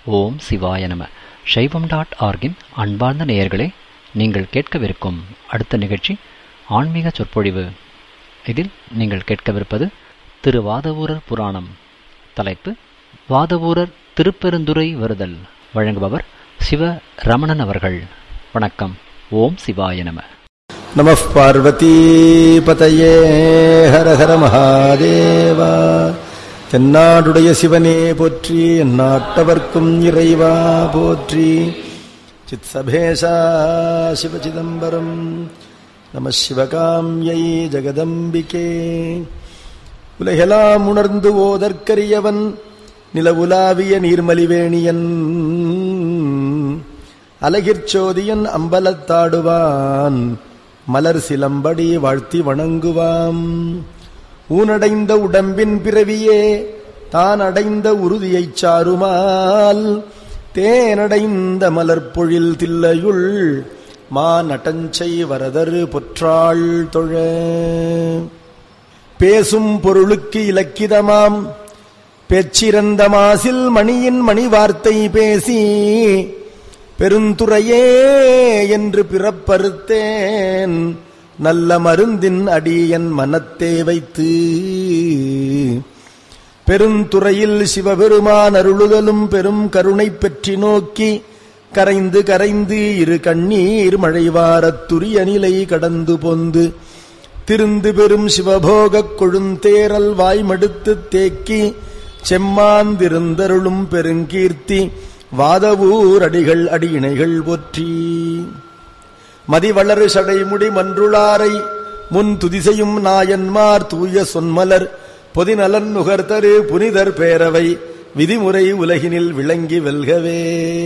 ஓம் சிவாய நம சைவம் டாட் ஆர்கின் அன்பார்ந்த நேயர்களே நீங்கள் கேட்கவிருக்கும் அடுத்த நிகழ்ச்சி ஆன்மீக சொற்பொழிவு இதில் நீங்கள் கேட்கவிருப்பது திரு வாதவூரர் புராணம் தலைப்பு வாதவூரர் திருப்பெருந்துறை வருதல் வழங்குபவர் சிவ ரமணன் அவர்கள் வணக்கம் ஓம் சிவாய நம नमः பார்வதீபதையே ஹர ஹர மகாதேவா தென்னாடுடைய சிவனே போற்றி எந்நாட்டவர்க்கும் இறைவா போற்றி சித் சபேஷா சிவசிதம்பரம் நம சிவகாமியை ஜெகதம்பிகே உலகெல்லாம் உணர்ந்து ஓதற்கரியவன் நிலவுலாவிய நீர்மலிவேணியன் அலகிற்சோதியன் அம்பலத்தாடுவான் மலர் சிலம்படி வாழ்த்தி வணங்குவாம் ஊனடைந்த உடம்பின் பிறவியே தான் அடைந்த உறுதியைச் சாருமால் தேனடைந்த மலர்பொழில் தில்லையுள் மா நட்டஞ்சை வரதரு பொற்றாள் தொழ பேசும் பொருளுக்கு இலக்கிதமாம் பெச்சிறந்த மாசில் மணியின் மணி வார்த்தை பேசி பெருந்துறையே என்று பிறப்பறுத்தேன் நல்ல மருந்தின் அடியன் மனத்தே வைத்து பெருந்துறையில் சிவபெருமான் அருளுதலும் பெரும் கருணை பெற்றி நோக்கி கரைந்து கரைந்து இரு கண்ணீர் மழைவாரத் துரிய நிலை கடந்து பொந்து திருந்து பெரும் சிவபோகக் கொழுந்தேரல் வாய்மடுத்துத் தேக்கி செம்மாந்திருந்தருளும் பெருங்கீர்த்தி வாதவூர் அடிகள் அடியினைகள் போற்றி மதிவளரு சடைமுடி மன்றுளாரை முன் துதிசையும் நாயன்மார் தூய சொன்மலர் பொதிநலன் நுகர்தரு புனிதர் பேரவை விதிமுறை உலகினில் விளங்கி வெல்கவே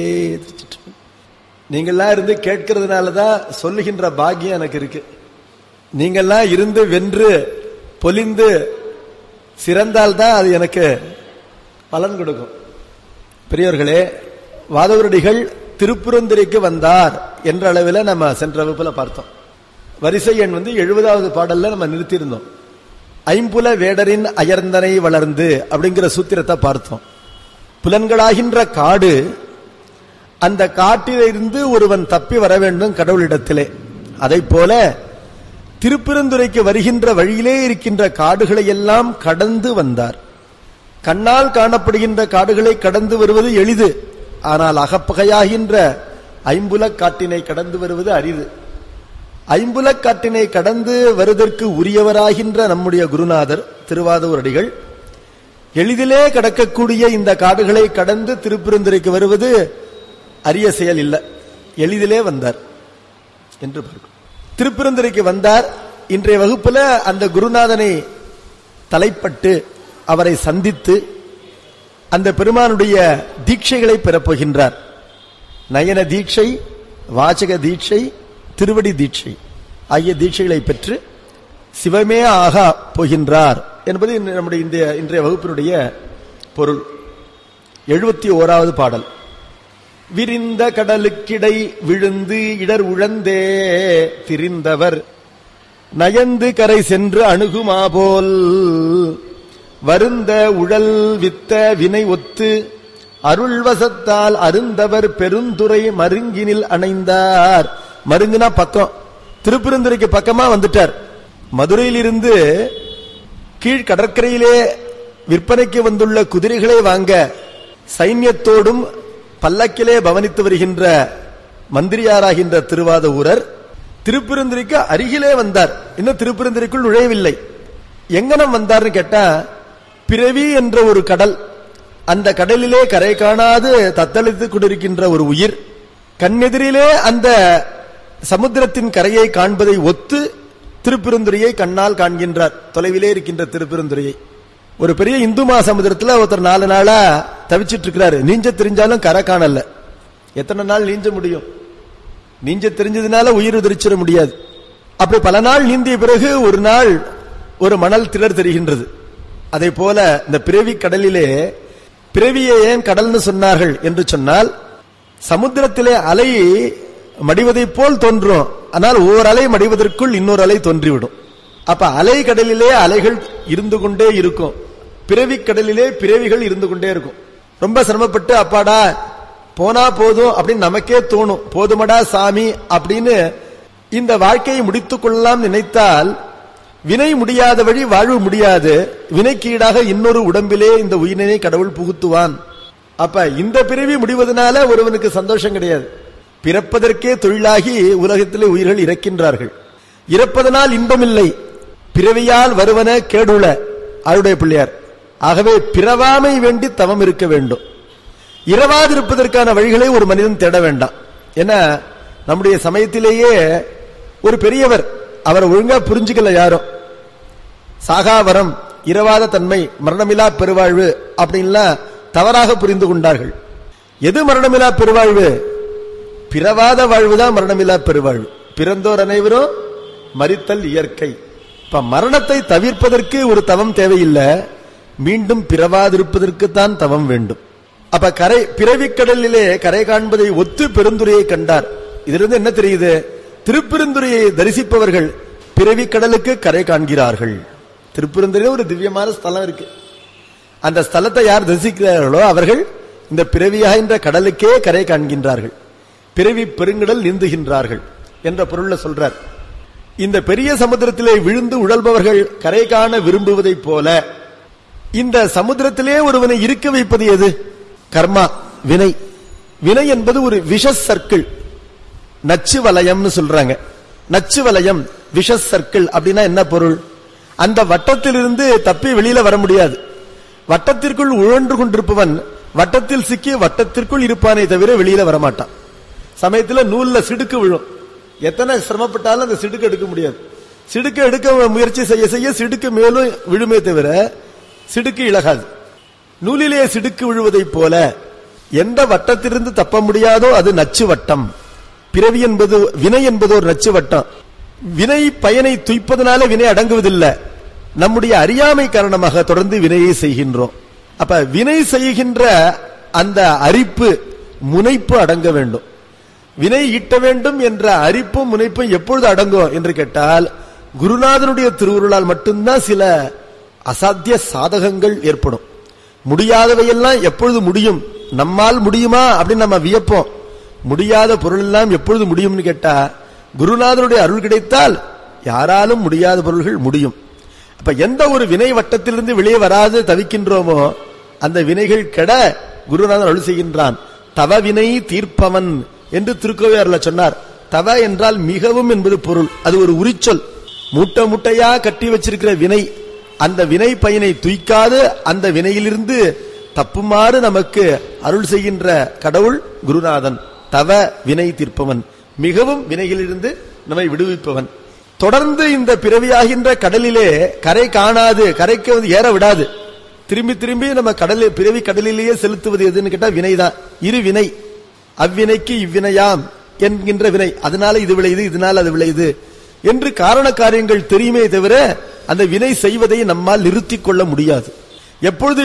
நீங்கள்லாம் இருந்து கேட்கறதுனால தான் சொல்லுகின்ற பாக்கியம் எனக்கு இருக்கு நீங்கள்லாம் இருந்து வென்று பொலிந்து சிறந்தால்தான் அது எனக்கு பலன் கொடுக்கும் பெரியவர்களே வாதவரடிகள் திருப்புரந்திரிக்கு வந்தார் என்ற அளவில் நம்ம சென்ற வகுப்புல பார்த்தோம் வரிசை எண் வந்து எழுபதாவது பாடல்ல நம்ம நிறுத்தியிருந்தோம் ஐம்புல வேடரின் அயர்ந்தனை வளர்ந்து அப்படிங்கிற சூத்திரத்தை பார்த்தோம் புலன்களாகின்ற காடு அந்த காட்டிலிருந்து ஒருவன் தப்பி வர வேண்டும் கடவுளிடத்திலே அதை போல திருப்பெருந்துறைக்கு வருகின்ற வழியிலே இருக்கின்ற காடுகளை எல்லாம் கடந்து வந்தார் கண்ணால் காணப்படுகின்ற காடுகளை கடந்து வருவது எளிது ஆனால் அகப்பகையாகின்ற ஐம்புலக் காட்டினை கடந்து வருவது அரிது ஐம்புலக் காட்டினை கடந்து வருவதற்கு உரியவராகின்ற நம்முடைய குருநாதர் திருவாதூரடிகள் எளிதிலே கடக்கக்கூடிய இந்த காடுகளை கடந்து திருப்பெருந்துரைக்கு வருவது அரிய செயல் இல்லை எளிதிலே வந்தார் என்று பார்க்கும் திருப்பெருந்துரைக்கு வந்தார் இன்றைய வகுப்புல அந்த குருநாதனை தலைப்பட்டு அவரை சந்தித்து அந்த பெருமானுடைய தீட்சைகளை பெறப்போகின்றார் நயன தீட்சை வாசக தீட்சை திருவடி தீட்சை ஆகிய தீட்சைகளை பெற்று சிவமே ஆக போகின்றார் என்பது நம்முடைய இந்த இன்றைய வகுப்பினுடைய பொருள் எழுபத்தி ஓராவது பாடல் விரிந்த கடலுக்கிடை விழுந்து இடர் உழந்தே திரிந்தவர் நயந்து கரை சென்று அணுகுமா போல் வருந்த உழல் வித்த வினை ஒத்து அருள்வசத்தால் அருந்தவர் பெருந்துரை மருங்கினில் அணைந்தார் மருங்குனா பக்கம் திருப்பெருந்துரைக்கு பக்கமா வந்துட்டார் மதுரையிலிருந்து கீழ் கடற்கரையிலே விற்பனைக்கு வந்துள்ள குதிரைகளை வாங்க சைன்யத்தோடும் பல்லக்கிலே பவனித்து வருகின்ற மந்திரியாராகின்ற திருவாத ஊரர் திருப்பெருந்துரைக்கு அருகிலே வந்தார் இன்னும் திருப்பெருந்துரைக்குள் நுழையவில்லை எங்கனம் வந்தார்னு கேட்டா பிறவி என்ற ஒரு கடல் அந்த கடலிலே கரை காணாது தத்தளித்துக் கொண்டிருக்கின்ற ஒரு உயிர் கண்ணெதிரிலே அந்த சமுத்திரத்தின் கரையை காண்பதை ஒத்து திருப்பெருந்துறையை கண்ணால் காண்கின்றார் தொலைவிலே இருக்கின்ற திருப்பெருந்துறையை ஒரு பெரிய இந்து சமுதிரத்துல ஒருத்தர் நாலு நாளா தவிச்சிட்டு இருக்கிறாரு நீஞ்ச தெரிஞ்சாலும் கரை காணல எத்தனை நாள் நீஞ்ச முடியும் நீஞ்ச தெரிஞ்சதுனால உயிர் உதிரிச்சிட முடியாது அப்படி பல நாள் நீந்திய பிறகு ஒரு நாள் ஒரு மணல் திரர் தெரிகின்றது அதே போல இந்த பிறவி கடலிலே பிறவியை ஏன் கடல்னு சொன்னார்கள் என்று சொன்னால் சமுத்திரத்திலே அலை மடிவதைப் போல் தோன்றும் ஆனால் ஓர் அலை மடிவதற்குள் இன்னொரு அலை தோன்றிவிடும் அப்ப அலை கடலிலே அலைகள் இருந்து கொண்டே இருக்கும் பிறவி கடலிலே பிறவிகள் இருந்து கொண்டே இருக்கும் ரொம்ப சிரமப்பட்டு அப்பாடா போனா போதும் அப்படின்னு நமக்கே தோணும் போதுமடா சாமி அப்படின்னு இந்த வாழ்க்கையை முடித்துக் கொள்ளலாம் நினைத்தால் வினை முடியாத வழி வாழ்வு முடியாது வினைக்கீடாக இன்னொரு உடம்பிலே இந்த உயிரினை கடவுள் புகுத்துவான் அப்ப இந்த பிறவி முடிவதனால ஒருவனுக்கு சந்தோஷம் கிடையாது பிறப்பதற்கே தொழிலாகி உலகத்திலே உயிர்கள் இறக்கின்றார்கள் இறப்பதனால் இன்பமில்லை பிறவியால் வருவன கேடுள அருடைய பிள்ளையார் ஆகவே பிறவாமை வேண்டி தவம் இருக்க வேண்டும் இரவாதிருப்பதற்கான வழிகளை ஒரு மனிதன் தேட வேண்டாம் ஏன்னா நம்முடைய சமயத்திலேயே ஒரு பெரியவர் அவரை ஒழுங்கா புரிஞ்சுக்கல யாரும் சாகாவரம் இரவாத தன்மை மரணமிலா பெருவாழ்வு அப்படின்லாம் தவறாக புரிந்து கொண்டார்கள் எது மரணமிலா பெருவாழ்வு பிறவாத வாழ்வுதான் மரணமில்லா பெருவாழ்வு பிறந்தோர் அனைவரும் மரித்தல் இயற்கை இப்ப மரணத்தை தவிர்ப்பதற்கு ஒரு தவம் தேவையில்லை மீண்டும் பிறவாதிருப்பதற்கு தான் தவம் வேண்டும் அப்ப கரை பிறவிக்கடலிலே கரை காண்பதை ஒத்து பெருந்துரையை கண்டார் இதிலிருந்து என்ன தெரியுது திருப்பெருந்துரையை தரிசிப்பவர்கள் பிறவிக்கடலுக்கு கரை காண்கிறார்கள் திருப்பெருந்துறையில ஒரு திவ்யமான ஸ்தலம் இருக்கு அந்த ஸ்தலத்தை யார் தரிசிக்கிறார்களோ அவர்கள் இந்த பிறவியாகின்ற கடலுக்கே கரை காண்கின்றார்கள் பிறவி பெருங்கடல் நீந்துகின்றார்கள் என்ற பொருள்ல சொல்றார் இந்த பெரிய சமுத்திரத்திலே விழுந்து உழல்பவர்கள் கரை காண விரும்புவதைப் போல இந்த சமுத்திரத்திலே ஒருவனை இருக்க வைப்பது எது கர்மா வினை வினை என்பது ஒரு விஷ சர்க்கிள் நச்சு வலயம்னு சொல்றாங்க நச்சு வலயம் விஷ சர்க்கிள் அப்படின்னா என்ன பொருள் அந்த வட்டத்திலிருந்து தப்பி வெளியில வர முடியாது வட்டத்திற்குள் உழன்று கொண்டிருப்பவன் வட்டத்தில் சிக்கி வட்டத்திற்குள் இருப்பானே தவிர வெளியில வரமாட்டான் சமயத்துல நூல்ல சிடுக்கு விழும் எத்தனை சிரமப்பட்டாலும் அந்த சிடுக்கு எடுக்க முடியாது சிடுக்கு எடுக்க முயற்சி செய்ய செய்ய சிடுக்கு மேலும் விழுமே தவிர சிடுக்கு இழகாது நூலிலே சிடுக்கு விழுவதைப் போல எந்த வட்டத்திலிருந்து தப்ப முடியாதோ அது நச்சு வட்டம் பிறவி என்பது வினை என்பது ஒரு நச்சு வட்டம் வினை பயனை துய்ப்பதனால வினை அடங்குவதில்லை நம்முடைய அறியாமை காரணமாக தொடர்ந்து வினையை செய்கின்றோம் அப்ப வினை செய்கின்ற அந்த அரிப்பு முனைப்பு அடங்க வேண்டும் வினை ஈட்ட வேண்டும் என்ற அரிப்பும் முனைப்பும் எப்பொழுது அடங்கும் என்று கேட்டால் குருநாதனுடைய திருவுருளால் மட்டும்தான் சில அசாத்திய சாதகங்கள் ஏற்படும் முடியாதவையெல்லாம் எப்பொழுது முடியும் நம்மால் முடியுமா அப்படின்னு நம்ம வியப்போம் முடியாத பொருள் எல்லாம் எப்பொழுது முடியும்னு கேட்டா குருநாதனுடைய அருள் கிடைத்தால் யாராலும் முடியாத பொருள்கள் முடியும் அப்ப எந்த ஒரு வினை வட்டத்திலிருந்து வெளியே வராது தவிக்கின்றோமோ அந்த வினைகள் கெட குருநாதன் அருள் செய்கின்றான் தவ வினை தீர்ப்பவன் என்று திருக்கோவையார்ல சொன்னார் தவ என்றால் மிகவும் என்பது பொருள் அது ஒரு உரிச்சொல் மூட்டை மூட்டையா கட்டி வச்சிருக்கிற வினை அந்த வினை பயனை துய்க்காது அந்த வினையிலிருந்து தப்புமாறு நமக்கு அருள் செய்கின்ற கடவுள் குருநாதன் தவ வினை தீர்ப்பவன் மிகவும் வினையிலிருந்து நம்மை விடுவிப்பவன் தொடர்ந்து இந்த பிறவியாகின்ற கடலிலே கரை காணாது கரைக்கு வந்து ஏற விடாது திரும்பி திரும்பி நம்ம கடலில் பிறவி கடலிலேயே செலுத்துவது எதுன்னு கேட்டா வினைதான் இரு வினை அவ்வினைக்கு இவ்வினையாம் என்கின்ற வினை அதனால இது விளையுது இதனால அது விளையுது என்று காரண காரியங்கள் தெரியுமே தவிர அந்த வினை செய்வதை நம்மால் நிறுத்திக் கொள்ள முடியாது எப்பொழுது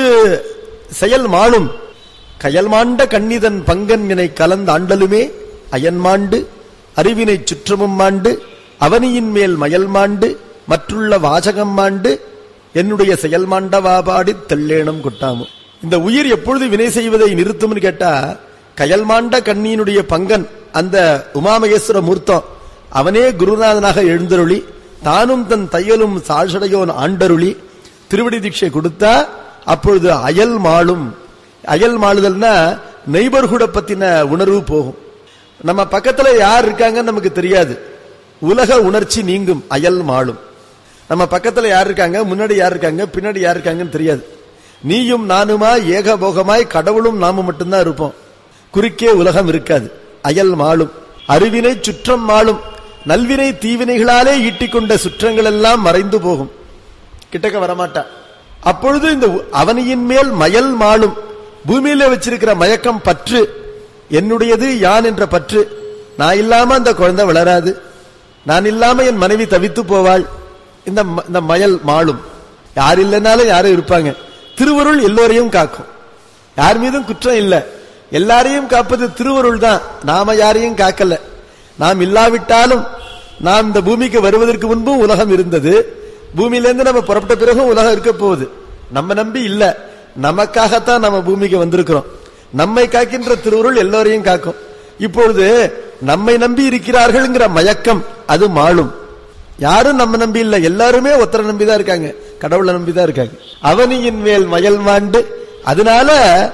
செயல் மாளும் கயல் மாண்ட கண்ணிதன் பங்கன் வினை கலந்த ஆண்டலுமே அயன் மாண்டு அறிவினை சுற்றமும் மாண்டு அவனியின் மேல் மயல் மாண்டு மற்றுள்ள வாசகம் மாண்டு என்னுடைய செயல் மாண்டவாபாடி தெள்ளேனம் கொட்டாமோ இந்த உயிர் எப்பொழுது வினை செய்வதை நிறுத்தும்னு கேட்டா கயல் மாண்ட கண்ணியினுடைய பங்கன் அந்த உமாமகேஸ்வர மூர்த்தம் அவனே குருநாதனாக எழுந்தருளி தானும் தன் தையலும் சாழ்சடையோன் ஆண்டருளி திருவடி தீட்சை கொடுத்தா அப்பொழுது அயல் மாளும் அயல் மாளுதல்னா நெய்பர்ஹுட பத்தின உணர்வு போகும் நம்ம பக்கத்துல யார் இருக்காங்கன்னு நமக்கு தெரியாது உலக உணர்ச்சி நீங்கும் அயல் மாளும் நம்ம பக்கத்துல யார் இருக்காங்க முன்னாடி யார் இருக்காங்க பின்னாடி யார் இருக்காங்கன்னு தெரியாது நீயும் நானுமா ஏகபோகமாய் கடவுளும் நாம மட்டும்தான் இருப்போம் குறுக்கே உலகம் இருக்காது அயல் மாளும் அறிவினை சுற்றம் மாளும் நல்வினை தீவினைகளாலே ஈட்டிக்கொண்ட சுற்றங்கள் எல்லாம் மறைந்து போகும் கிட்டக்க வரமாட்டா அப்பொழுது இந்த அவனியின் மேல் மயல் மாளும் பூமியில வச்சிருக்கிற மயக்கம் பற்று என்னுடையது யான் என்ற பற்று நான் இல்லாம அந்த குழந்தை வளராது நான் இல்லாம என் மனைவி தவித்து போவாள் இந்த ம- இந்த மயல் மாளும் யார் இல்லைனாலும் யாரும் இருப்பாங்க திருவருள் எல்லோரையும் காக்கும் யார் மீதும் குற்றம் இல்ல எல்லாரையும் காப்பது திருவருள் தான் நாம யாரையும் காக்கல நாம் இல்லாவிட்டாலும் நாம் இந்த பூமிக்கு வருவதற்கு முன்பும் உலகம் இருந்தது பூமியிலிருந்து நம்ம புறப்பட்ட பிறகும் உலகம் இருக்க போகுது நம்ம நம்பி இல்ல நமக்காகத்தான் நம்ம பூமிக்கு வந்திருக்கிறோம் நம்மை காக்கின்ற திருவுருள் எல்லோரையும் காக்கும் இப்பொழுது நம்மை நம்பி இருக்கிறார்கள்ங்கிற மயக்கம் அது மாளும் யாரும் நம்ம நம்பி இல்ல எல்லாருமே ஒருத்தரை நம்பிதான் இருக்காங்க கடவுளை நம்பிதான் இருக்காங்க அவனியின் மேல் மயல் மாண்டு அதனால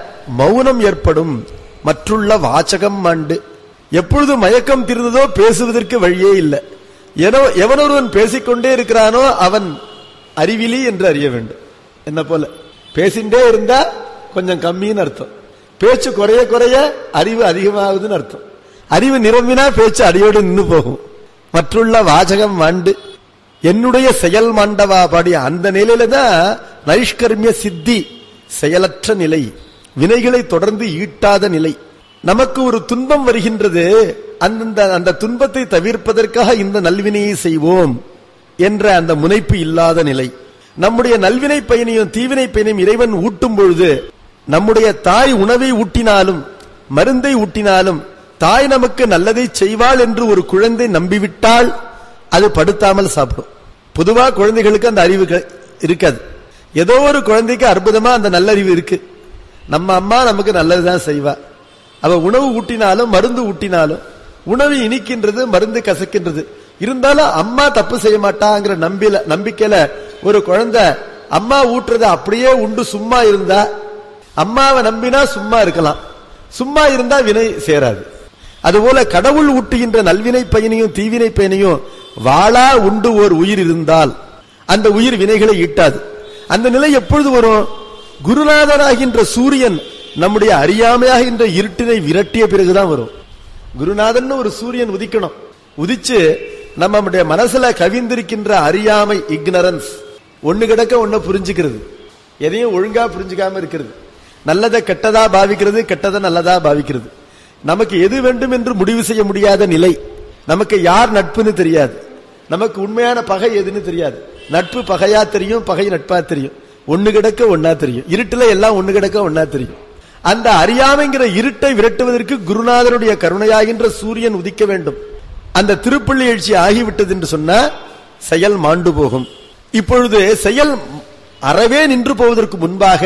மௌனம் ஏற்படும் மற்றுள்ள வாசகம் மாண்டு எப்பொழுது மயக்கம் தீர்ந்ததோ பேசுவதற்கு வழியே இல்லை ஏனோ எவனொருவன் பேசிக்கொண்டே இருக்கிறானோ அவன் அறிவிலி என்று அறிய வேண்டும் என்ன போல பேசிண்டே இருந்தா கொஞ்சம் கம்மின்னு அர்த்தம் பேச்சு குறைய குறைய அறிவு அதிகமாகுதுன்னு அர்த்தம் அறிவு நிரம்பினா பேச்சு அடியோடு நின்று போகும் மற்றுள்ள வாசகம் மாண்டு என்னுடைய செயல் மாண்டவா பாடிய அந்த நிலையில தான் நைஷ்கர்மிய சித்தி செயலற்ற நிலை வினைகளை தொடர்ந்து ஈட்டாத நிலை நமக்கு ஒரு துன்பம் வருகின்றது அந்தந்த அந்த துன்பத்தை தவிர்ப்பதற்காக இந்த நல்வினையை செய்வோம் என்ற அந்த முனைப்பு இல்லாத நிலை நம்முடைய நல்வினை பயனையும் தீவினை பயனையும் இறைவன் ஊட்டும் பொழுது நம்முடைய தாய் உணவை ஊட்டினாலும் மருந்தை ஊட்டினாலும் தாய் நமக்கு நல்லதை செய்வாள் என்று ஒரு குழந்தை நம்பிவிட்டால் அது படுத்தாமல் சாப்பிடும் பொதுவா குழந்தைகளுக்கு அந்த அறிவு க- இருக்காது ஏதோ ஒரு குழந்தைக்கு அற்புதமா அந்த நல்லறிவு இருக்கு நம்ம அம்மா நமக்கு நல்லதுதான் செய்வா அவ உணவு ஊட்டினாலும் மருந்து ஊட்டினாலும் உணவு இனிக்கின்றது மருந்து கசக்கின்றது இருந்தாலும் அம்மா தப்பு செய்ய மாட்டாங்கிற நம்பில நம்பிக்கையில ஒரு குழந்தை அம்மா ஊட்டுறத அப்படியே உண்டு சும்மா இருந்தா அம்மாவை நம்பினா சும்மா இருக்கலாம் சும்மா இருந்தா வினை சேராது அதுபோல கடவுள் ஊட்டுகின்ற நல்வினை பயனையும் தீவினை பயனையும் வாளா உண்டு ஓர் உயிர் இருந்தால் அந்த உயிர் வினைகளை ஈட்டாது அந்த நிலை எப்பொழுது வரும் குருநாதனாகின்ற சூரியன் நம்முடைய அறியாமையாகின்ற இருட்டினை விரட்டிய பிறகுதான் வரும் குருநாதன் ஒரு சூரியன் உதிக்கணும் உதிச்சு நம்முடைய மனசுல கவிந்திருக்கின்ற அறியாமை இக்னரன்ஸ் ஒண்ணு கிடக்க ஒண்ணு புரிஞ்சுக்கிறது எதையும் ஒழுங்கா புரிஞ்சுக்காம இருக்கிறது நல்லதை கெட்டதா பாவிக்கிறது கெட்டதை நல்லதா பாவிக்கிறது நமக்கு எது வேண்டும் என்று முடிவு செய்ய முடியாத நிலை நமக்கு யார் நட்புன்னு தெரியாது நமக்கு உண்மையான பகை எதுன்னு தெரியாது நட்பு பகையா தெரியும் பகை நட்பா தெரியும் ஒண்ணு கிடக்க ஒன்னா தெரியும் இருட்டுல எல்லாம் ஒண்ணு கிடக்க ஒன்னா தெரியும் அந்த அறியாமைங்கிற இருட்டை விரட்டுவதற்கு குருநாதனுடைய கருணையாகின்ற சூரியன் உதிக்க வேண்டும் அந்த திருப்பள்ளி எழுச்சி ஆகிவிட்டது என்று சொன்னா செயல் மாண்டு போகும் இப்பொழுது செயல் அறவே நின்று போவதற்கு முன்பாக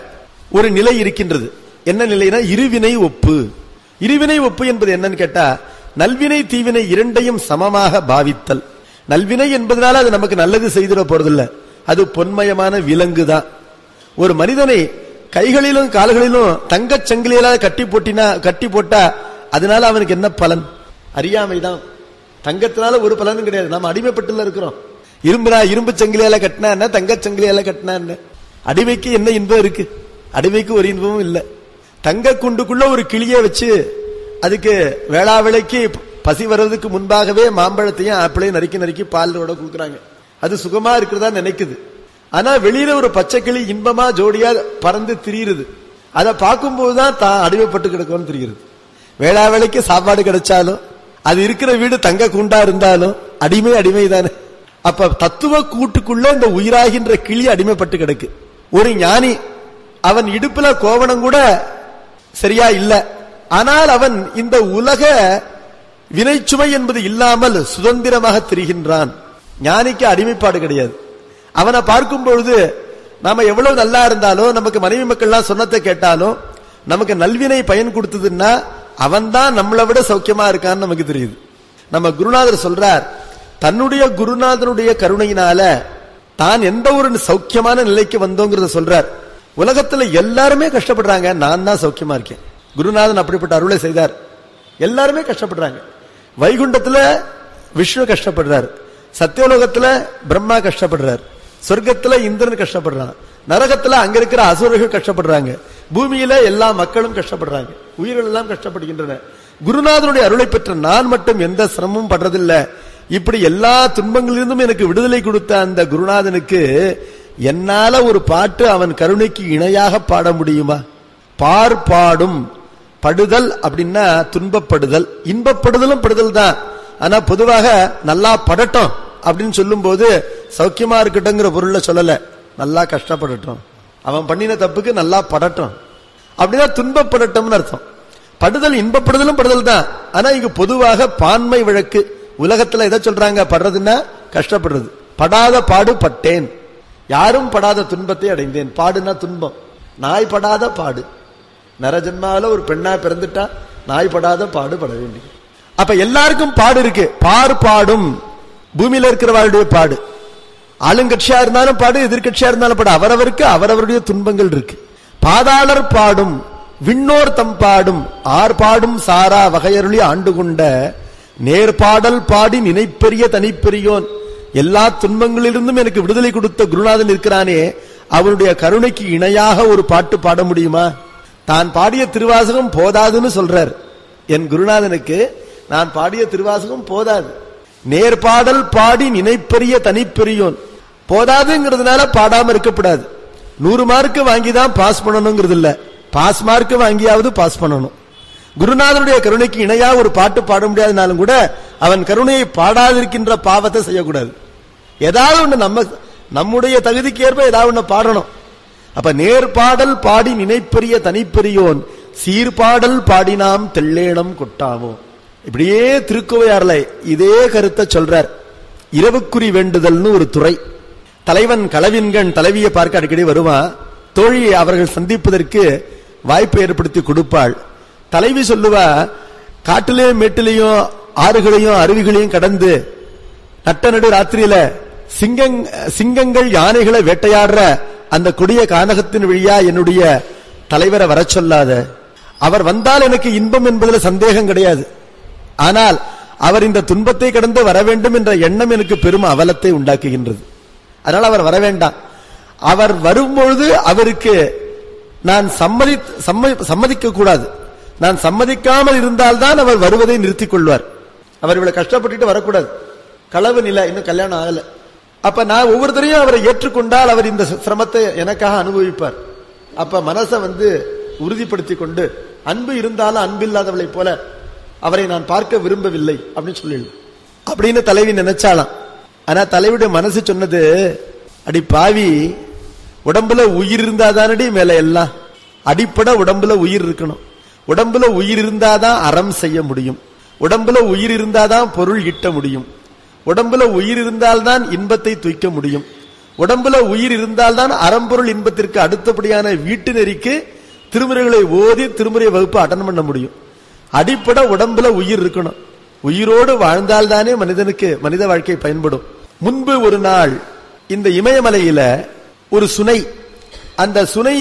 ஒரு நிலை இருக்கின்றது என்ன நிலைனா இருவினை ஒப்பு இருவினை ஒப்பு என்பது என்னன்னு கேட்டா நல்வினை தீவினை இரண்டையும் சமமாக பாவித்தல் நல்வினை என்பதனால அது நமக்கு நல்லது செய்திட போறதில்ல அது பொன்மயமான விலங்கு தான் ஒரு மனிதனை கைகளிலும் கால்களிலும் தங்கச் சங்கிலியால கட்டி போட்டினா கட்டி போட்டா அதனால அவனுக்கு என்ன பலன் அறியாமைதான் தங்கத்தினால ஒரு பலனும் கிடையாது நாம அடிமைப்பட்டுல இருக்கிறோம் இரும்புனா இரும்பு சங்கிலியால கட்டினா என்ன தங்கச் சங்கிலியால கட்டினா என்ன அடிமைக்கு என்ன இன்பம் இருக்கு அடிமைக்கு ஒரு இன்பமும் இல்ல தங்க குண்டுக்குள்ள ஒரு கிளிய வச்சு அதுக்கு வேளா வேளைக்கு பசி வர்றதுக்கு முன்பாகவே மாம்பழத்தையும் ஆப்பிளையும் நறுக்கி நறுக்கி பாலோட கொடுக்குறாங்க அது சுகமா இருக்கிறதா நினைக்குது ஆனா வெளியில ஒரு பச்சை கிளி இன்பமா ஜோடியா பறந்து திரியுது அதை பார்க்கும்போதுதான் தான் அடிமைப்பட்டு கிடக்கும்னு தெரிகிறது வேளா வேளைக்கு சாப்பாடு கிடைச்சாலும் அது இருக்கிற வீடு தங்க கூண்டா இருந்தாலும் அடிமை அடிமை தானே அப்ப தத்துவ கூட்டுக்குள்ள இந்த உயிராகின்ற கிளி அடிமைப்பட்டு கிடக்கு ஒரு ஞானி அவன் இடுப்புல கோவணம் கூட சரியா இல்ல ஆனால் அவன் இந்த உலக வினைச்சுமை என்பது இல்லாமல் சுதந்திரமாக திரிகின்றான் ஞானிக்கு அடிமைப்பாடு கிடையாது அவனை பார்க்கும் பொழுது நாம எவ்வளவு நல்லா இருந்தாலும் நமக்கு மனைவி மக்கள்லாம் சொன்னத்தை கேட்டாலும் நமக்கு நல்வினை பயன் கொடுத்ததுன்னா அவன் தான் நம்மளை விட சௌக்கியமா இருக்கான்னு நமக்கு தெரியுது நம்ம குருநாதர் சொல்றார் தன்னுடைய குருநாதனுடைய கருணையினால தான் எந்த ஒரு சௌக்கியமான நிலைக்கு வந்தோங்கிறத சொல்றார் உலகத்துல எல்லாருமே கஷ்டப்படுறாங்க நான் தான் சௌக்கியமா இருக்கேன் குருநாதன் அப்படிப்பட்ட அருளை செய்தார் எல்லாருமே கஷ்டப்படுறாங்க வைகுண்டத்துல விஷ்ணு கஷ்டப்படுறார் சத்தியலோகத்துல பிரம்மா கஷ்டப்படுறார் சொர்க்கத்துல இந்திரன் கஷ்டப்படுறான் நரகத்துல அங்க இருக்கிற அசுரர்கள் கஷ்டப்படுறாங்க பூமியில எல்லா மக்களும் கஷ்டப்படுறாங்க உயிர்கள் எல்லாம் கஷ்டப்படுகின்றன குருநாதனுடைய அருளை பெற்ற நான் மட்டும் எந்த சிரமமும் படுறதில்ல இப்படி எல்லா துன்பங்களிலிருந்தும் எனக்கு விடுதலை கொடுத்த அந்த குருநாதனுக்கு என்னால ஒரு பாட்டு அவன் கருணைக்கு இணையாக பாட முடியுமா பார் பாடும் படுதல் அப்படின்னா துன்பப்படுதல் இன்பப்படுதலும் படுதல் தான் ஆனா பொதுவாக நல்லா படட்டும் அப்படின்னு சொல்லும் போது சௌக்கியமா இருக்கட்டும்ங்கிற பொருள்ல சொல்லல நல்லா கஷ்டப்படட்டும் அவன் பண்ணின தப்புக்கு நல்லா படட்டும் அப்படின்னா துன்பப்படட்டும்னு அர்த்தம் படுதல் இன்பப்படுதலும் படுதல் தான் ஆனா இங்க பொதுவாக பான்மை வழக்கு உலகத்துல எதை சொல்றாங்க படுறதுன்னா கஷ்டப்படுறது படாத பாடு பட்டேன் யாரும் படாத துன்பத்தை அடைந்தேன் பாடுனா துன்பம் நாய் படாத பாடு நரஜன்மாவில ஒரு பெண்ணா பிறந்துட்டா நாய் படாத பாடு பட வேண்டியது அப்ப எல்லாருக்கும் பாடு இருக்கு பார் பாடும் பூமியில இருக்கிறவர்களுடைய பாடு ஆளுங்கட்சியா இருந்தாலும் பாடு எதிர்கட்சியா இருந்தாலும் பாடு அவரவருக்கு அவரவருடைய துன்பங்கள் இருக்கு பாதாளர் பாடும் விண்ணோர் தம் பாடும் ஆர் பாடும் சாரா வகையருளி ஆண்டு கொண்ட நேர்பாடல் பாடி நினைப்பெரிய தனிப்பெரியோன் எல்லா துன்பங்களிலிருந்தும் எனக்கு விடுதலை கொடுத்த குருநாதன் இருக்கிறானே அவருடைய கருணைக்கு இணையாக ஒரு பாட்டு பாட முடியுமா தான் பாடிய திருவாசகம் போதாதுன்னு சொல்றார் என் குருநாதனுக்கு நான் பாடிய திருவாசகம் போதாது நேர்பாடல் பாடி நினைப்பெரிய தனிப்பெரியோன் போதாதுங்கிறதுனால பாடாம இருக்கக்கூடாது நூறு மார்க் வாங்கி தான் பாஸ் பண்ணணுங்கிறது இல்ல பாஸ் மார்க் வாங்கியாவது பாஸ் பண்ணணும் குருநாதனுடைய கருணைக்கு இணையா ஒரு பாட்டு பாட முடியாதனாலும் கூட அவன் கருணையை பாடாதிருக்கின்ற பாவத்தை செய்யக்கூடாது ஏதாவது ஒண்ணு நம்ம நம்முடைய தகுதிக்கு ஏற்ப ஏதாவது ஒண்ணு பாடணும் அப்ப நேர்பாடல் பாடி நினைப்பெரிய தனிப்பெரியோன் சீர்பாடல் பாடினாம் தெள்ளேனம் கொட்டாமோ இப்படியே திருக்கோவையார்ல இதே கருத்தை சொல்றார் இரவுக்குறி வேண்டுதல்னு ஒரு துறை தலைவன் களவின்கண் தலைவியை பார்க்க அடிக்கடி வருவான் தோழி அவர்கள் சந்திப்பதற்கு வாய்ப்பு ஏற்படுத்தி கொடுப்பாள் தலைவி சொல்லுவா காட்டிலையும் மேட்டிலையும் ஆறுகளையும் அருவிகளையும் கடந்து நட்ட நடு ராத்திரியில சிங்கங் சிங்கங்கள் யானைகளை வேட்டையாடுற அந்த கொடிய கானகத்தின் வழியா என்னுடைய தலைவரை வர சொல்லாத அவர் வந்தால் எனக்கு இன்பம் என்பதில் சந்தேகம் கிடையாது ஆனால் அவர் இந்த துன்பத்தை கடந்து வர வேண்டும் என்ற எண்ணம் எனக்கு பெரும் அவலத்தை உண்டாக்குகின்றது அதனால் அவர் வர வேண்டாம் அவர் வரும்பொழுது அவருக்கு நான் சம்மதி சம்மதிக்க கூடாது நான் சம்மதிக்காமல் இருந்தால்தான் அவர் வருவதை நிறுத்திக் கொள்வார் அவர் இவ்வளவு கஷ்டப்பட்டுட்டு வரக்கூடாது களவு நிலை இன்னும் கல்யாணம் ஆகல அப்ப நான் ஒவ்வொருத்தரையும் அவரை ஏற்றுக்கொண்டால் அவர் இந்த சிரமத்தை எனக்காக அனுபவிப்பார் அப்ப மனசை வந்து உறுதிப்படுத்திக் கொண்டு அன்பு இருந்தாலும் அன்பில்லாதவளை போல அவரை நான் பார்க்க விரும்பவில்லை அப்படின்னு சொல்லிடலாம் அப்படின்னு தலைவி நினைச்சாலாம் ஆனா தலைவியுடைய மனசு சொன்னது அடி பாவி உடம்புல உயிர் இருந்தாதானடி மேல எல்லாம் அடிப்படை உடம்புல உயிர் இருக்கணும் உடம்புல உயிர் இருந்தாதான் அறம் செய்ய முடியும் உடம்புல உயிர் இருந்தாதான் பொருள் ஈட்ட முடியும் உடம்புல உயிர் இருந்தால்தான் இன்பத்தை துய்க்க முடியும் உடம்புல உயிர் இருந்தால்தான் அறம்பொருள் இன்பத்திற்கு அடுத்தபடியான வீட்டு நெறிக்கு திருமுறைகளை ஓதி திருமுறை வகுப்பு அட்டன் பண்ண முடியும் அடிப்படை உடம்புல உயிர் இருக்கணும் உயிரோடு வாழ்ந்தால்தானே மனிதனுக்கு மனித வாழ்க்கை பயன்படும் முன்பு ஒரு நாள் இந்த இமயமலையில ஒரு சுனை அந்த சுனை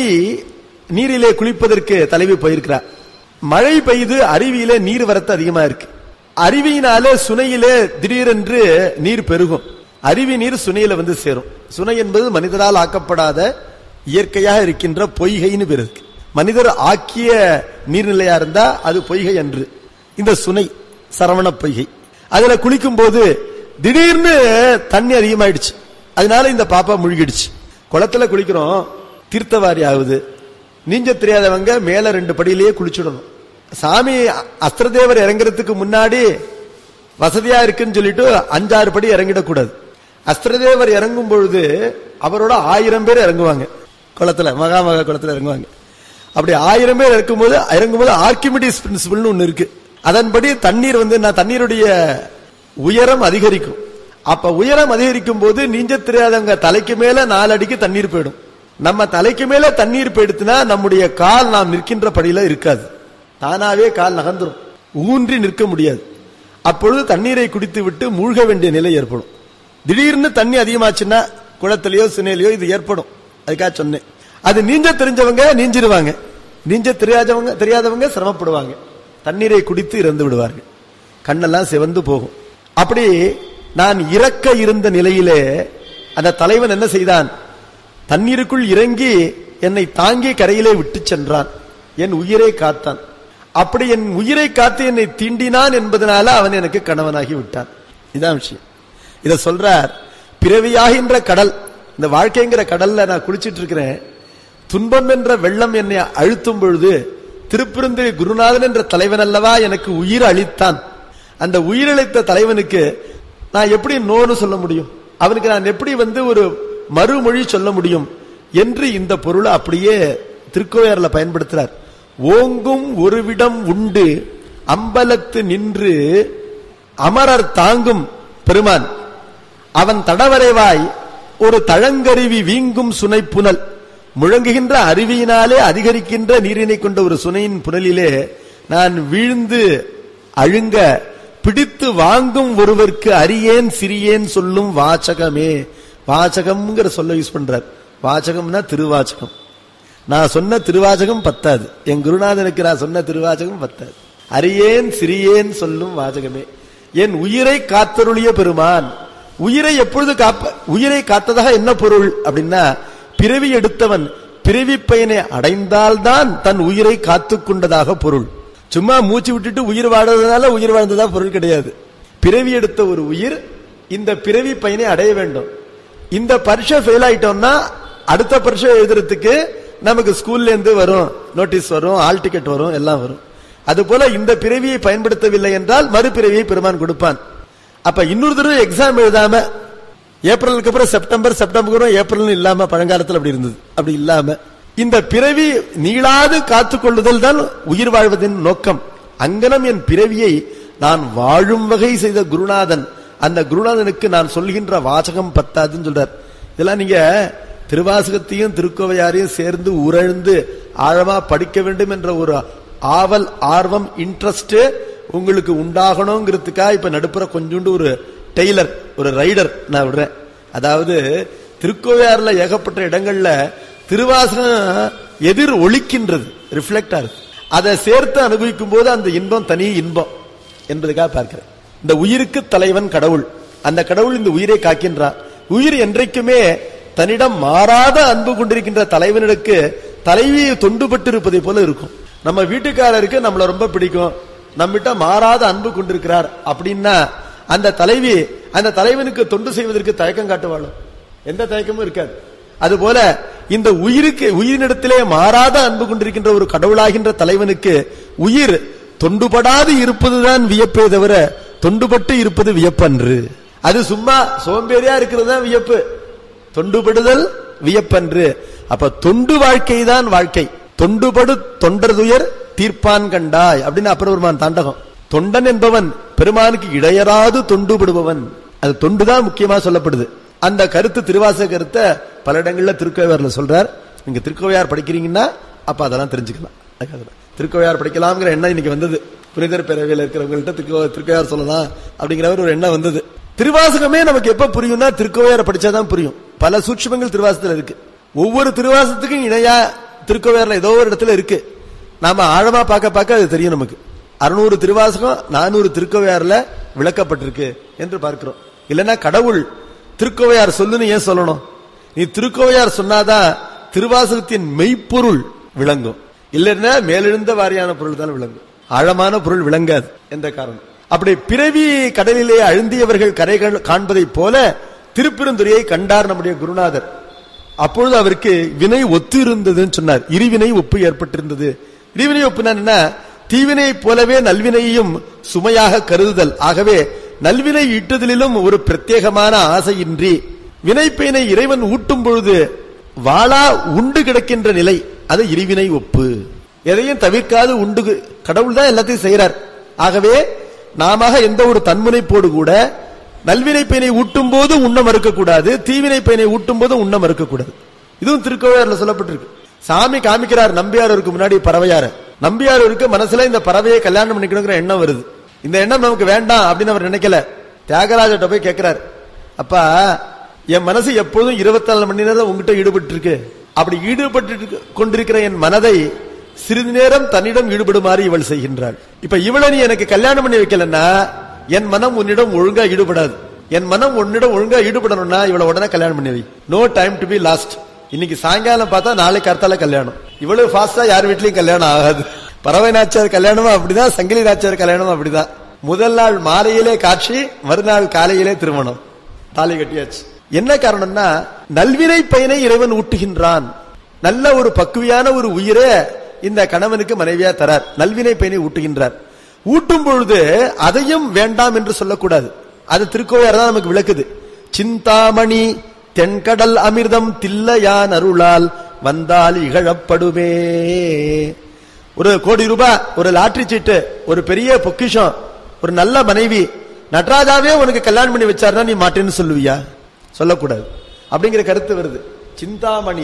நீரிலே குளிப்பதற்கு தலைவி போயிருக்கிறார் மழை பெய்து அருவியில நீர் வரத்து அதிகமா இருக்கு அருவியினாலே சுனையிலே திடீரென்று நீர் பெருகும் அருவி நீர் சுனையில வந்து சேரும் சுனை என்பது மனிதரால் ஆக்கப்படாத இயற்கையாக இருக்கின்ற பொய்கைன்னு பேர் இருக்கு மனிதர் ஆக்கிய நீர்நிலையா இருந்தா அது பொய்கை அன்று இந்த சுனை சரவண பொய்கை அதுல குளிக்கும் போது திடீர்னு தண்ணி அதிகமாயிடுச்சு அதனால இந்த பாப்பா முழுகிடுச்சு குளத்துல குளிக்கிறோம் தீர்த்தவாரி ஆகுது நீஞ்ச தெரியாதவங்க மேல ரெண்டு படியிலேயே குளிச்சுடணும் சாமி அஸ்திரதேவர் இறங்குறதுக்கு முன்னாடி வசதியா இருக்குன்னு சொல்லிட்டு அஞ்சாறு படி இறங்கிடக்கூடாது அஸ்திரதேவர் இறங்கும் பொழுது அவரோட ஆயிரம் பேர் இறங்குவாங்க குளத்துல மகாமகா குளத்துல இறங்குவாங்க அப்படி ஆயிரம் பேர் இறக்கும்போது இறங்கும்போது ஆர்கிமிடிஸ் பிரின்சிபல்னு ஒண்ணு இருக்கு அதன்படி தண்ணீர் வந்து நான் தண்ணீருடைய உயரம் அதிகரிக்கும் அப்ப உயரம் அதிகரிக்கும் போது நீஞ்ச தெரியாதவங்க தலைக்கு மேல நாலு அடிக்கு தண்ணீர் போயிடும் நம்ம தலைக்கு மேல தண்ணீர் போயிடுத்துனா நம்முடைய கால் நாம் நிற்கின்ற படியில இருக்காது தானாவே கால் நகர்ந்துரும் ஊன்றி நிற்க முடியாது அப்பொழுது தண்ணீரை குடித்து விட்டு மூழ்க வேண்டிய நிலை ஏற்படும் திடீர்னு தண்ணி அதிகமாச்சுன்னா குளத்திலேயோ சினையிலையோ இது ஏற்படும் அதுக்காக சொன்னேன் அது நீஞ்ச தெரிஞ்சவங்க நீஞ்சிருவாங்க நீஞ்ச தெரியாதவங்க தெரியாதவங்க சிரமப்படுவாங்க தண்ணீரை குடித்து இறந்து விடுவார்கள் கண்ணெல்லாம் சிவந்து போகும் அப்படி நான் இறக்க இருந்த நிலையிலே அந்த தலைவன் என்ன செய்தான் தண்ணீருக்குள் இறங்கி என்னை தாங்கி கரையிலே விட்டு சென்றான் என் உயிரை காத்தான் அப்படி என் உயிரை காத்து என்னை தீண்டினான் என்பதனால அவன் எனக்கு கணவனாகி விட்டான் இதான் விஷயம் இத சொல்றார் பிறவியாகின்ற கடல் இந்த வாழ்க்கைங்கிற கடல்ல நான் குளிச்சிட்டு இருக்கிறேன் துன்பம் என்ற வெள்ளம் என்னை அழுத்தும் பொழுது திருப்பிருந்தி குருநாதன் என்ற தலைவன் அல்லவா எனக்கு உயிர் அளித்தான் அந்த உயிரளித்த தலைவனுக்கு நான் எப்படி நோன்னு சொல்ல முடியும் அவனுக்கு நான் எப்படி வந்து ஒரு மறுமொழி சொல்ல முடியும் என்று இந்த பொருளை அப்படியே திருக்கோயர்ல பயன்படுத்துறார் ஓங்கும் ஒருவிடம் உண்டு அம்பலத்து நின்று அமரர் தாங்கும் பெருமான் அவன் தடவரைவாய் ஒரு தழங்கருவி வீங்கும் சுனை புனல் முழங்குகின்ற அருவியினாலே அதிகரிக்கின்ற நீரினை கொண்ட ஒரு சுனையின் புனலிலே நான் வீழ்ந்து அழுங்க பிடித்து வாங்கும் ஒருவருக்கு அரியேன் சிறியேன் சொல்லும் வாசகமே வாசகம்ங்கிற சொல்ல யூஸ் பண்றார் வாசகம்னா திருவாசகம் நான் சொன்ன திருவாசகம் பத்தாது என் குருநாதனுக்கு நான் சொன்ன திருவாசகம் பத்தாது அரியேன் சிறியேன் சொல்லும் வாசகமே என் உயிரை காத்தருளிய பெருமான் உயிரை எப்பொழுது காப்ப உயிரை காத்ததாக என்ன பொருள் அப்படின்னா பிறவி எடுத்தவன் பிறவி பயனை அடைந்தால்தான் தன் உயிரை காத்துக் கொண்டதாக பொருள் சும்மா மூச்சு விட்டுட்டு உயிர் வாழ்றதுனால உயிர் வாழ்ந்ததா பொருள் கிடையாது பிறவி எடுத்த ஒரு உயிர் இந்த பிறவி பயனை அடைய வேண்டும் இந்த பரீட்சை ஃபெயில் ஆயிட்டோம்னா அடுத்த பரீட்சை எழுதுறதுக்கு நமக்கு ஸ்கூல்ல இருந்து வரும் நோட்டீஸ் வரும் ஆல் டிக்கெட் வரும் எல்லாம் வரும் அது போல இந்த பிறவியை பயன்படுத்தவில்லை என்றால் மறுபிறவியை பெருமான் கொடுப்பான் அப்ப இன்னொரு தடவை எக்ஸாம் எழுதாம ஏப்ரலுக்கு அப்புறம் செப்டம்பர் செப்டம்பர் ஏப்ரல் இல்லாம பழங்காலத்தில் அப்படி இருந்தது அப்படி இல்லாம இந்த பிறவி நீளாது காத்துக்கொள்ளுதல் தான் உயிர் வாழ்வதின் நோக்கம் அங்கனம் என் பிறவியை நான் வாழும் வகை செய்த குருநாதன் அந்த குருநாதனுக்கு நான் சொல்கின்ற வாசகம் பத்தாதுன்னு சொல்றார் இதெல்லாம் நீங்க திருவாசகத்தையும் திருக்கோவையாரையும் சேர்ந்து உறழ்ந்து ஆழமா படிக்க வேண்டும் என்ற ஒரு ஆவல் ஆர்வம் இன்ட்ரெஸ்ட் உங்களுக்கு உண்டாகணுங்கிறதுக்காக இப்ப நடுப்புற கொஞ்சோண்டு ஒரு டெய்லர் ஒரு ரைடர் நான் விடுறேன் அதாவது திருக்கோவையாறுல ஏகப்பட்ட இடங்கள்ல திருவாசகம் எதிர் ஒழிக்கின்றது ரிஃப்ளெக்ட் ஆகுது அதை சேர்த்து அனுபவிக்கும் போது அந்த இன்பம் தனி இன்பம் என்பதுக்காக பார்க்கிறேன் இந்த உயிருக்கு தலைவன் கடவுள் அந்த கடவுள் இந்த உயிரை காக்கின்றான் உயிர் என்றைக்குமே தன்னிடம் மாறாத அன்பு கொண்டிருக்கின்ற தலைவனுக்கு தலைவியை தொண்டுபட்டு இருப்பதை போல இருக்கும் நம்ம வீட்டுக்காரருக்கு நம்மள ரொம்ப பிடிக்கும் நம்மகிட்ட மாறாத அன்பு கொண்டிருக்கிறார் அப்படின்னா அந்த தலைவி அந்த தலைவனுக்கு தொண்டு செய்வதற்கு தயக்கம் காட்டுவாளும் எந்த தயக்கமும் இருக்காது அதுபோல இந்த உயிருக்கு உயிரினிடத்திலே மாறாத அன்பு கொண்டிருக்கின்ற ஒரு கடவுளாகின்ற தலைவனுக்கு உயிர் தொண்டுபடாது இருப்பதுதான் வியப்பே தவிர தொண்டுபட்டு இருப்பது வியப்பன்று அது சும்மா சோம்பேறியா இருக்கிறது தான் வியப்பு தொண்டுபடுதல் வியப்பன்று அப்ப தொண்டு வாழ்க்கை தான் வாழ்க்கை தொண்டுபடு தொண்டர் துயர் தீர்ப்பான் கண்டாய் அப்படின்னு அப்பரபெருமான் தாண்டகம் தொண்டன் என்பவன் பெருமானுக்கு இடையராது தொண்டுபடுபவன் அது தொண்டுதான் முக்கியமா சொல்லப்படுது அந்த கருத்து திருவாசக கருத்தை பல இடங்கள்ல திருக்கோவையார்ல சொல்றார் நீங்க திருக்கோவையார் படிக்கிறீங்கன்னா அப்ப அதெல்லாம் தெரிஞ்சுக்கலாம் அதுக்காக தான். திருக்கோவையார் படிக்கலாம்ங்கிற எண்ணம் இன்னைக்கு வந்தது புனிதர் பேரவையில் இருக்கிறவங்கள்ட்ட திருக்கோ- திருக்கோவையார் சொல்லலாம் அப்படிங்கிற ஒரு எண்ணம் வந்தது திருவாசகமே நமக்கு எப்ப புரியும்னா திருக்கோவையாரை படிச்சாதான் புரியும் பல சூட்சுமங்கள் திருவாசகத்துல இருக்கு ஒவ்வொரு திருவாசகத்துக்கும் இணையா திருக்கோவையார்ல ஏதோ ஒரு இடத்துல இருக்கு நாம ஆழமா பார்க்க பார்க்க அது தெரியும் நமக்கு அறுநூறு திருவாசகம் நானூறு திருக்கோவையார்ல விளக்கப்பட்டிருக்கு என்று பார்க்கிறோம் இல்லைன்னா கடவுள் திருக்கோவையார் சொல்லுன்னு ஏன் சொல்லணும் நீ திருக்கோவையார் சொன்னாதான் திருவாசகத்தின் மெய்ப்பொருள் விளங்கும் இல்லைன்னா மேலெழுந்த வாரியான பொருள் தான் விளங்கும் ஆழமான பொருள் விளங்காது என்ற காரணம் அப்படி பிறவி கடலிலே அழுந்தியவர்கள் கரை காண்- காண்பதைப் போல திருப்பெருந்துறையை கண்டார் நம்முடைய குருநாதர் அப்பொழுது அவருக்கு வினை ஒத்து இருந்ததுன்னு சொன்னார் இருவினை ஒப்பு ஏற்பட்டிருந்தது இருவினை ஒப்புனா என்ன தீவினை போலவே நல்வினையையும் சுமையாக கருதுதல் ஆகவே நல்வினை ஈட்டுதலிலும் ஒரு பிரத்யேகமான ஆசையின்றி வினைப்பயனை இறைவன் ஊட்டும் பொழுது வாளா உண்டு கிடக்கின்ற நிலை அது இருவினை ஒப்பு எதையும் தவிர்க்காது உண்டு கடவுள் தான் எல்லாத்தையும் செய்யறார் ஆகவே நாம எந்த ஒரு தன்முனைப்போடு கூட நல்வினை பயனை ஊட்டும் போது உண்ண மறுக்கக்கூடாது தீவினை பயனை ஊட்டும் போது உண்ண மறுக்கக்கூடாது இதுவும் திருக்கோவையார்ல சொல்லப்பட்டிருக்கு சாமி காமிக்கிறார் நம்பியாரூருக்கு முன்னாடி பறவையார நம்பியாரூருக்கு மனசுல இந்த பறவையை கல்யாணம் பண்ணிக்கணுங்கிற எண்ணம் வருது இந்த எண்ணம் நமக்கு வேண்டாம் அப்படின்னு அவர் நினைக்கல தியாகராஜர்கிட்ட போய் கேட்கிறார் அப்பா என் மனசு எப்போதும் இருபத்தி நாலு மணி நேரம் உங்ககிட்ட ஈடுபட்டு இருக்கு அப்படி ஈடுபட்டு கொண்டிருக்கிற என் மனதை சிறிது நேரம் தன்னிடம் ஈடுபடுமாறு இவள் செய்கின்றாள் இப்ப இவளை நீ எனக்கு கல்யாணம் பண்ணி வைக்கலன்னா என் மனம் உன்னிடம் ஒழுங்கா ஈடுபடாது என் மனம் உன்னிடம் ஒழுங்கா ஈடுபடணும்னா இவளை உடனே கல்யாணம் பண்ணி வை no time to be lost இன்னைக்கு சாயங்காலம் பார்த்தா நாளைக்கு அர்த்தால கல்யாணம் இவ்வளவு ஃபாஸ்டா யார் வீட்லயும் கல்யாணம் ஆகாது பறவை நாச்சியார் கல்யாணமும் அப்படிதான் சங்கிலி நாச்சியார் கல்யாணமும் அப்படிதான் முதல் நாள் மாலையிலே காட்சி மறுநாள் காலையிலே திருமணம் தாலி கட்டியாச்சு என்ன காரணம்னா நல்வினை பயனை இறைவன் ஊட்டுகின்றான் நல்ல ஒரு பக்குவியான ஒரு உயிரை இந்த கணவனுக்கு மனைவியா தரார் நல்வினை பயனை ஊட்டுகின்றார் ஊட்டும் பொழுது அதையும் வேண்டாம் என்று சொல்லக்கூடாது அது திருக்கோவையார் தான் நமக்கு விளக்குது சிந்தாமணி தென்கடல் அமிர்தம் தில்லையான் அருளால் வந்தால் இகழப்படுமே ஒரு கோடி ரூபாய் ஒரு லாட்டரி சீட்டு ஒரு பெரிய பொக்கிஷம் ஒரு நல்ல மனைவி நடராஜாவே உனக்கு கல்யாணம் பண்ணி வச்சாருன்னா நீ மாட்டேன்னு சொல்லுவியா சொல்லக்கூடாது அப்படிங்கிற கருத்து வருது சிந்தாமணி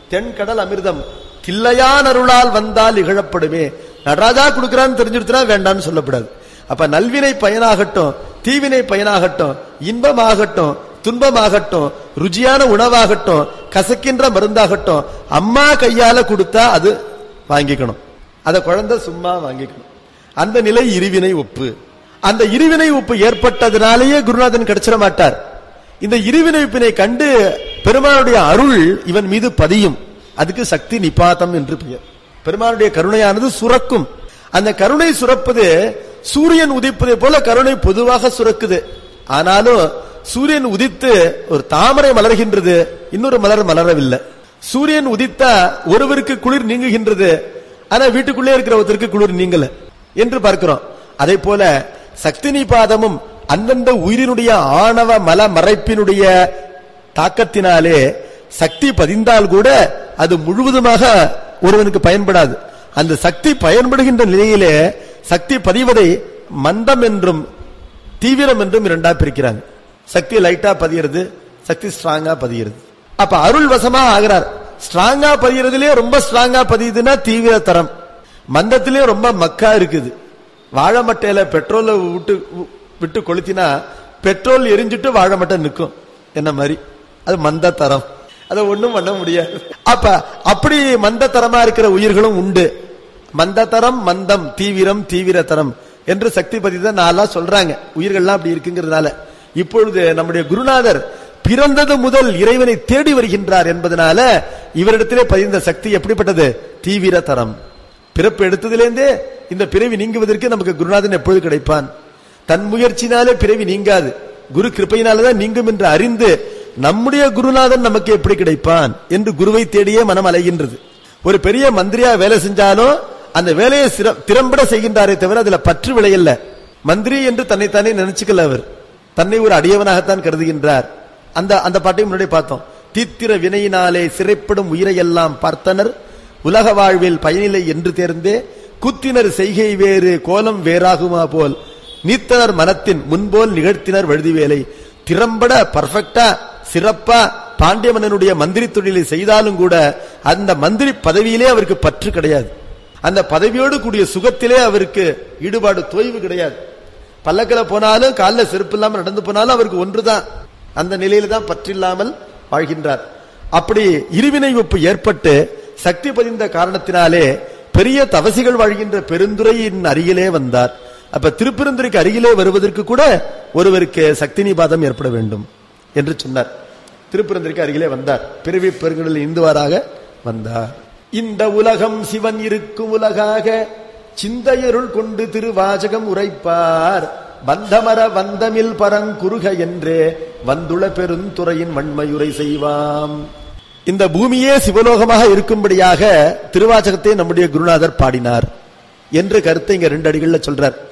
தென்கடல் அமிர்தம் தில்லையான் அருளால் வந்தால் இகழப்படுமே நடராஜா கொடுக்கிறான்னு தெரிஞ்சுடுத்துனா வேண்டாம்னு சொல்லப்படாது அப்ப நல்வினை பயனாகட்டும் தீவினை பயனாகட்டும் இன்பமாகட்டும் துன்பமாகட்டும் ருச்சியான உணவாகட்டும் கசக்கின்ற மருந்தாகட்டும் அம்மா கையால கொடுத்தா அது வாங்கிக்கணும் அத குழந்தை சும்மா வாங்கிக்கணும் அந்த நிலை இருவினை ஒப்பு அந்த இருவினை ஒப்பு ஏற்பட்டதுனாலேயே குருநாதன் கிடைச்சிட மாட்டார் இந்த இருவினை ஒப்பினை கண்டு பெருமானுடைய அருள் இவன் மீது பதியும் அதுக்கு சக்தி நிபாதம் என்று பெயர் பெருமானுடைய கருணையானது சுரக்கும் அந்த கருணை சுரப்பது சூரியன் உதிப்பதை போல கருணை பொதுவாக சுரக்குது ஆனாலும் சூரியன் உதித்து ஒரு தாமரை மலர்கின்றது இன்னொரு மலர் மலரவில்லை சூரியன் உதித்தா ஒருவருக்கு குளிர் நீங்குகின்றது ஆனா வீட்டுக்குள்ளே இருக்கிற ஒருத்தருக்கு குளிர் நீங்கல என்று பார்க்கிறோம் அதே போல சக்தி நிபாதமும் அந்தந்த உயிரினுடைய ஆணவ மல மறைப்பினுடைய தாக்கத்தினாலே சக்தி பதிந்தால் கூட அது முழுவதுமாக ஒருவனுக்கு பயன்படாது அந்த சக்தி பயன்படுகின்ற நிலையிலே சக்தி பதிவதை மந்தம் என்றும் தீவிரம் என்றும் இரண்டா பிரிக்கிறாங்க சக்தி லைட்டா பதிகிறது சக்தி ஸ்ட்ராங்கா பதிகிறது அப்ப அருள் வசமா ஆகிறார் ஸ்ட்ராங்கா பதிகிறதுலயே ரொம்ப ஸ்ட்ராங்கா பதியுதுன்னா தீவிர தரம் மந்தத்திலே ரொம்ப மக்கா இருக்குது வாழை மட்டையில பெட்ரோலை விட்டு விட்டு கொளுத்தினா பெட்ரோல் எரிஞ்சிட்டு வாழை மட்டை நிற்கும் என்ன மாதிரி அது மந்த தரம் அதை ஒண்ணும் பண்ண முடியாது அப்ப அப்படி மந்த தரமா இருக்கிற உயிர்களும் உண்டு மந்த தரம் மந்தம் தீவிரம் தீவிர தரம் என்று சக்தி பதிதான் நாளா சொல்றாங்க உயிர்கள்லாம் அப்படி இருக்குங்கிறதுனால இப்பொழுது நம்முடைய குருநாதர் பிறந்தது முதல் இறைவனை தேடி வருகின்றார் என்பதனால இவரிடத்திலே பதிந்த சக்தி எப்படிப்பட்டது தீவிர தரம் பிறப்பு எடுத்ததிலேருந்தே இந்த பிறவி நீங்குவதற்கு நமக்கு குருநாதன் எப்பொழுது கிடைப்பான் தன் முயற்சினாலே பிறவி நீங்காது குரு கிருப்பையினாலதான் நீங்கும் என்று அறிந்து நம்முடைய குருநாதன் நமக்கு எப்படி கிடைப்பான் என்று குருவை தேடியே மனம் அலைகின்றது ஒரு பெரிய மந்திரியா வேலை செஞ்சாலும் அந்த வேலையை சிற- திறம்பட செய்கின்றாரே தவிர அதுல பற்று விளையல்ல மந்திரி என்று தன்னைத்தானே நினைச்சுக்கல அவர் தன்னை ஒரு அடியவனாகத்தான் கருதுகின்றார் அந்த அந்த பாட்டையும் முன்னாடி பார்த்தோம் தீத்திர வினையினாலே சிறைப்படும் உயிரையெல்லாம் பார்த்தனர் உலக வாழ்வில் பயனில்லை என்று தேர்ந்தே குத்தினர் செய்கை வேறு கோலம் வேறாகுமா போல் நீத்தனர் மனத்தின் முன்போல் நிகழ்த்தினர் வழுதி வேலை திறம்பட பர்ஃபெக்டா சிறப்பா பாண்டிய மன்னனுடைய மந்திரி தொழிலை செய்தாலும் கூட அந்த மந்திரி பதவியிலே அவருக்கு பற்று கிடையாது அந்த பதவியோடு கூடிய சுகத்திலே அவருக்கு ஈடுபாடு தொய்வு கிடையாது பல்லக்கில போனாலும் காலில் செருப்பு இல்லாம நடந்து போனாலும் அவருக்கு ஒன்றுதான் அந்த நிலையில தான் பற்றில்லாமல் வாழ்கின்றார் அப்படி இருவினை ஒப்பு ஏற்பட்டு சக்தி பதிந்த காரணத்தினாலே பெரிய தவசிகள் வாழ்கின்ற பெருந்துறையின் அருகிலே வந்தார் அப்ப திருப்பெருந்துறைக்கு அருகிலே வருவதற்கு கூட ஒருவருக்கு சக்தி நிபாதம் ஏற்பட வேண்டும் என்று சொன்னார் திருப்பெருந்துறைக்கு அருகிலே வந்தார் பிறவி பெருங்கடலில் இந்துவாராக வந்தார் இந்த உலகம் சிவன் இருக்கும் உலகாக சிந்தையருள் கொண்டு திருவாசகம் உரைப்பார் வந்தமர வந்தமில் பரங்குருக என்றே வந்துள பெருந்துறையின் வன்மையுரை செய்வாம் இந்த பூமியே சிவலோகமாக இருக்கும்படியாக திருவாசகத்தை நம்முடைய குருநாதர் பாடினார் என்று கருத்தை இங்க ரெண்டு அடிகள்ல சொல்றார்